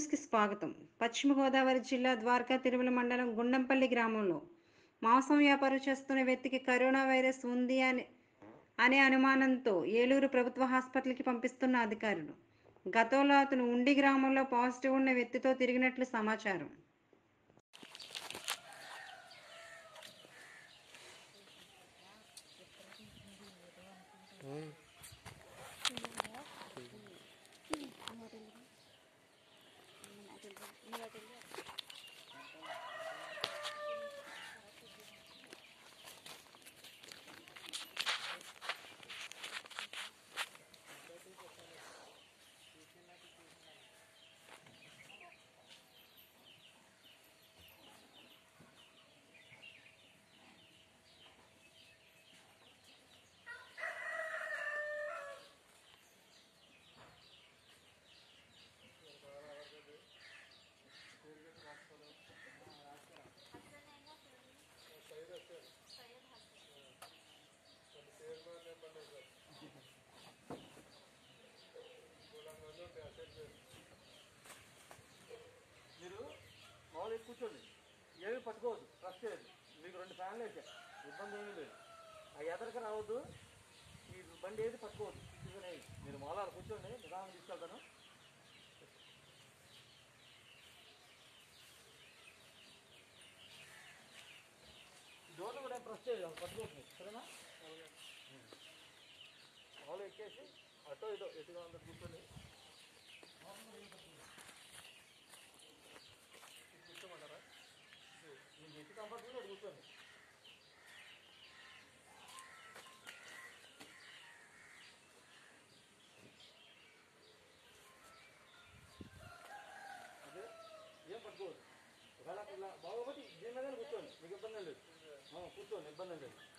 న్యూస్కి స్వాగతం పశ్చిమ గోదావరి జిల్లా ద్వారకా తిరుమల మండలం గుండంపల్లి గ్రామంలో మాంసం వ్యాపారం చేస్తున్న వ్యక్తికి కరోనా వైరస్ ఉంది అని అనే అనుమానంతో ఏలూరు ప్రభుత్వ హాస్పిటల్కి పంపిస్తున్న అధికారులు గతంలో అతను ఉండి గ్రామంలో పాజిటివ్ ఉన్న వ్యక్తితో తిరిగినట్లు సమాచారం మీరు మామూలుగా కూర్చోండి ఏమి పట్టుకోవద్దు ట్రస్ట్ చేయదు మీకు రెండు ఫ్యాన్లు వేసా ఇబ్బంది ఏమీ లేదు ఆ ఎదరికి రావద్దు ఈ బండి ఏది పట్టుకోవద్దు తీసుకునే మీరు మాలాలు కూర్చోండి నిదానం తీసుకెళ్తాను డోర్లు కూడా ప్రెస్ చేయదు పట్టుకోవద్దు మీరు, సరేనా మామూలుగా ఎక్కేసి అటో ఇటో ఎటుగా అందరు కూర్చోండి కూర్చోమంటారా మీకు ఎటు కంఫర్టబుల్ అటు కూర్చోండి అదే ఏం పట్టుకోవద్దు ఒకవేళ ఇలా బాగోబట్టి దీని మీద కూర్చోండి మీకు ఇబ్బంది లేదు ఆ, కూర్చోండి ఇబ్బంది లేదు